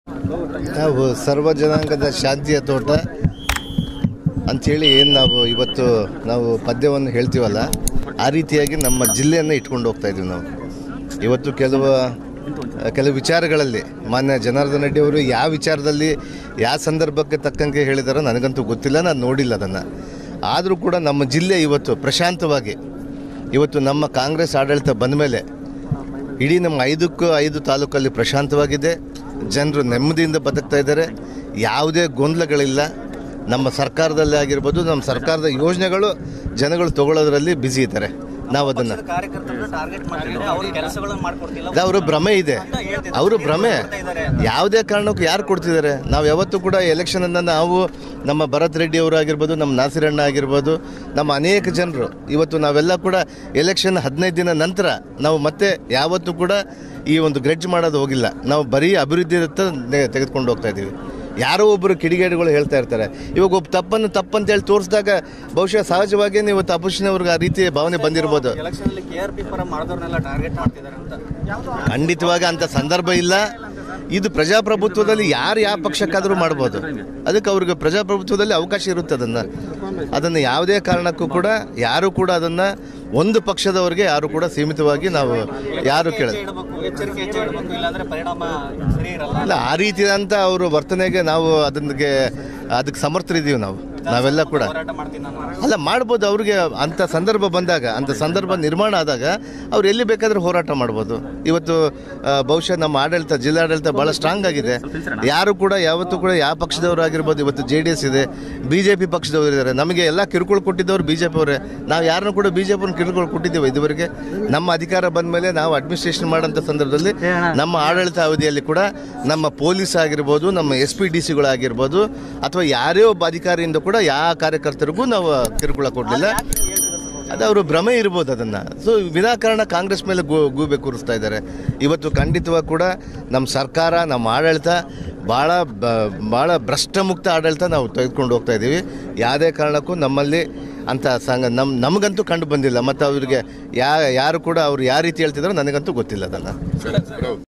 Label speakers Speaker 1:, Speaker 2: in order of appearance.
Speaker 1: ನಾವು ಸರ್ವ ಜನಾಂಗದ ಶಾಂತಿಯ ತೋಟ ಅಂಥೇಳಿ ಏನು ನಾವು ಇವತ್ತು ನಾವು ಪದ್ಯವನ್ನು ಹೇಳ್ತೀವಲ್ಲ ಆ ರೀತಿಯಾಗಿ ನಮ್ಮ ಜಿಲ್ಲೆಯನ್ನು ಇಟ್ಕೊಂಡು ಹೋಗ್ತಾ ಇದ್ದೀವಿ ನಾವು ಇವತ್ತು ಕೆಲವು ಕೆಲವು ವಿಚಾರಗಳಲ್ಲಿ ಮಾನ್ಯ ಜನಾರ್ದನ್ ರೆಡ್ಡಿ ಅವರು ಯಾವ ವಿಚಾರದಲ್ಲಿ ಯಾವ ಸಂದರ್ಭಕ್ಕೆ ತಕ್ಕಂಗೆ ಹೇಳಿದಾರೋ ನನಗಂತೂ ಗೊತ್ತಿಲ್ಲ ನಾನು ನೋಡಿಲ್ಲ ಅದನ್ನು ಆದರೂ ಕೂಡ ನಮ್ಮ ಜಿಲ್ಲೆ ಇವತ್ತು ಪ್ರಶಾಂತವಾಗಿ ಇವತ್ತು ನಮ್ಮ ಕಾಂಗ್ರೆಸ್ ಆಡಳಿತ ಬಂದ ಮೇಲೆ ಇಡೀ ನಮ್ಮ ಐದಕ್ಕೂ ಐದು ತಾಲೂಕಲ್ಲಿ ಪ್ರಶಾಂತವಾಗಿದೆ ಜನರು ನೆಮ್ಮದಿಯಿಂದ ಬದುಕ್ತಾ ಇದ್ದಾರೆ ಯಾವುದೇ ಗೊಂದಲಗಳಿಲ್ಲ ನಮ್ಮ ಸರ್ಕಾರದಲ್ಲಿ ಆಗಿರ್ಬೋದು ನಮ್ಮ ಸರ್ಕಾರದ ಯೋಜನೆಗಳು ಜನಗಳು ತಗೊಳ್ಳೋದ್ರಲ್ಲಿ ಬ್ಯುಸಿ ಇದ್ದಾರೆ ನಾವು ಅದನ್ನು
Speaker 2: ಕಾರ್ಯಕರ್ತರನ್ನ ಟಾರ್ಗೆಟ್ ಮಾಡ್ತಿದ್ದಾರೆ ಅವ್ರ ಕೆಲಸಗಳನ್ನ ಮಾಡ್ಕೊಡ್ತಿಲ್ಲ
Speaker 1: ಅದು ಅವರು ಭ್ರಮೆ ಇದೆ ಅವರು ಭ್ರಮೆ ಯಾವುದೇ ಕಾರಣಕ್ಕೂ ಯಾರು ಕೊಡ್ತಿದ್ದಾರೆ ನಾವು ಯಾವತ್ತೂ ಕೂಡ ಎಲೆಕ್ಷನನ್ನು ನಾವು ನಮ್ಮ ಭರತ್ ರೆಡ್ಡಿ ಅವರು ಆಗಿರ್ಬೋದು ನಮ್ಮ ನಾಸಿರಣ್ಣ ಆಗಿರ್ಬೋದು ನಮ್ಮ ಅನೇಕ ಜನರು ಇವತ್ತು ನಾವೆಲ್ಲ ಕೂಡ ಎಲೆಕ್ಷನ್ ಹದಿನೈದು ದಿನ ನಂತರ ನಾವು ಮತ್ತೆ ಯಾವತ್ತೂ ಕೂಡ ಈ ಒಂದು ಗ್ರೆಡ್ಜ್ ಮಾಡೋದು ಹೋಗಿಲ್ಲ ನಾವು ಬರೀ ಅಭಿವೃದ್ಧಿ ತೆಗೆದುಕೊಂಡು ಹೋಗ್ತಾ ಇದ್ದೀವಿ ಯಾರೋ ಒಬ್ಬರು ಕಿಡಿಗೇಡಿಗಳು ಹೇಳ್ತಾ ಇರ್ತಾರೆ ಇವಾಗ ಒಬ್ಬ ತಪ್ಪನ್ನು ತಪ್ಪಂತೇಳಿ ತೋರಿಸಿದಾಗ ಬಹುಶಃ ಸಹಜವಾಗಿ ನೀವು ತಪಸ್ಸಿನವ್ರಿಗೆ ಆ ರೀತಿ ಭಾವನೆ ಬಂದಿರ್ಬೋದು
Speaker 2: ಎಲೆಕ್ಷನ್ ಅಲ್ಲಿ ಕೆ ಆರ್ ಪಿ ಪರ ಮಾಡಿದವ್ರನ್ನೆಲ್ಲ ಟಾರ್ಗೆಟ್ ಮಾಡ್ತಿದ್ದಾರೆ ಅಂತ
Speaker 1: ಖಂಡಿತವಾಗಿ ಅಂಥ ಸಂದರ್ಭ ಇಲ್ಲ ಇದು ಪ್ರಜಾಪ್ರಭುತ್ವದಲ್ಲಿ ಯಾರು ಯಾವ ಪಕ್ಷಕ್ಕಾದರೂ ಮಾಡ್ಬೋದು ಅದಕ್ಕೆ ಅವ್ರಿಗೆ ಪ್ರಜಾಪ್ರಭುತ್ವದಲ್ಲಿ ಅವಕಾಶ ಇರುತ್ತೆ ಅದನ್ನು ಅದನ್ನು ಯಾವುದೇ ಕಾರಣಕ್ಕೂ ಕೂಡ ಯಾರು ಕೂಡ ಅದನ್ನು ಒಂದು ಪಕ್ಷದವರಿಗೆ ಯಾರು ಕೂಡ ಸೀಮಿತವಾಗಿ ನಾವು ಯಾರು ಕೇಳ
Speaker 2: ಹೆಜ್ಜೆ ಇಡಬೇಕು ಎಚ್ಚರಿಕೆ ಹೆಜ್ಜೆ ಇಡಬೇಕು ಇಲ್ಲಾಂದ್ರೆ ಪರಿಣಾಮ ಸರಿ ಇರಲ್ಲ
Speaker 1: ಇಲ್ಲ ಆ ರೀತಿಯಾದಂಥ ಅವರು ವರ್ತನೆಗೆ ನಾವು ಅದಕ್ಕೆ ಅದಕ್ಕೆ ಸಮರ್ಥರಿದ್ದೀವಿ ನಾವು ನಾವೆಲ್ಲ ಕೂಡ
Speaker 2: ಹೋರಾಟ ಮಾಡ್ತೀನಿ ನಾನು
Speaker 1: ಅಲ್ಲ ಮಾಡ್ಬೋದು ಅವ್ರಿಗೆ ಅಂಥ ಸಂದರ್ಭ ಬಂದಾಗ ಅಂಥ ಸಂದರ್ಭ ನಿರ್ಮಾಣ ಆದಾಗ ಅವ್ರು ಎಲ್ಲಿ ಬೇಕಾದರೂ ಹೋರಾಟ ಮಾಡ್ಬೋದು ಇವತ್ತು ಆ, ಬಹುಶಃ ನಮ್ಮ ಆಡಳಿತ ಜಿಲ್ಲಾಡಳಿತ ಭಾಳ ಸ್ಟ್ರಾಂಗ್ ಆಗಿದೆ ಯಾರು ಕೂಡ ಯಾವತ್ತೂ ಕೂಡ ಯಾವ ಪಕ್ಷದವರು ಆಗಿರ್ಬೋದು ಇವತ್ತು ಜೆ ಡಿ ಎಸ್ ಇದೆ ಬಿ ಜೆ ಪಿ ಪಕ್ಷದವರು ಇದ್ದಾರೆ ನಮಗೆ ಎಲ್ಲ ಕಿರುಕುಳ ಕೊಟ್ಟಿದ್ದವರು ಬಿ ಜೆ ಪಿ ಅವರೇ ನಾವು ಯಾರನ್ನೂ ಕೂಡ ಬಿ ಜೆ ಪಿಯನ್ನು ಕಿರುಕುಳ ಕೊಟ್ಟಿದ್ದೇವೆ ಇದುವರೆಗೆ ನಮ್ಮ ಅಧಿಕಾರ ಬಂದ ಮೇಲೆ ನಾವು ಅಡ್ಮಿನಿಸ್ಟ್ರೇಷನ್ ಮಾಡೋಂಥ ಸಂದರ್ಭದಲ್ಲಿ ನಮ್ಮ ಆಡಳಿತ ಅವಧಿಯಲ್ಲಿ ಕೂಡ ನಮ್ಮ ಪೊಲೀಸ್ ಆಗಿರ್ಬೋದು ನಮ್ಮ ಎಸ್ ಪಿ ಡಿ ಸಿಗಳಾಗಿರ್ಬೋದು ಅಥವಾ ಯಾರೇ ಒಬ್ಬ ಅಧಿಕಾರಿಯಿಂದ ಕೂಡ ಯಾವ ಕಾರ್ಯಕರ್ತರಿಗೂ ನಾವು ಕಿರುಕುಳ ಕೊಡಲಿಲ್ಲ ಅದು ಅವರು ಭ್ರಮೆ ಇರ್ಬೋದು ಅದನ್ನು ಸೊ ವಿನಾಕಾರಣ ಕಾಂಗ್ರೆಸ್ ಮೇಲೆ ಗೂ ಗೂಬೆ ಕೂರಿಸ್ತಾ ಇದ್ದಾರೆ ಇವತ್ತು ಖಂಡಿತವಾಗಿ ಕೂಡ ನಮ್ಮ ಸರ್ಕಾರ ನಮ್ಮ ಆಡಳಿತ ಭಾಳ ಬ ಭಾಳ ಭ್ರಷ್ಟಮುಕ್ತ ಆಡಳಿತ ನಾವು ತೆಗೆದುಕೊಂಡು ಹೋಗ್ತಾ ಇದ್ದೀವಿ ಯಾವುದೇ ಕಾರಣಕ್ಕೂ ನಮ್ಮಲ್ಲಿ ಅಂತ ಸಂಘ ನಮ್ಮ ನಮಗಂತೂ ಕಂಡು ಬಂದಿಲ್ಲ ಮತ್ತು ಅವರಿಗೆ ಯಾ ಯಾರು ಕೂಡ ಅವ್ರು ಯಾವ ರೀತಿ ಹೇಳ್ತಿದ್ದಾರೋ ನನಗಂತೂ ಗೊತ್ತಿಲ್ಲ ಅದನ್ನು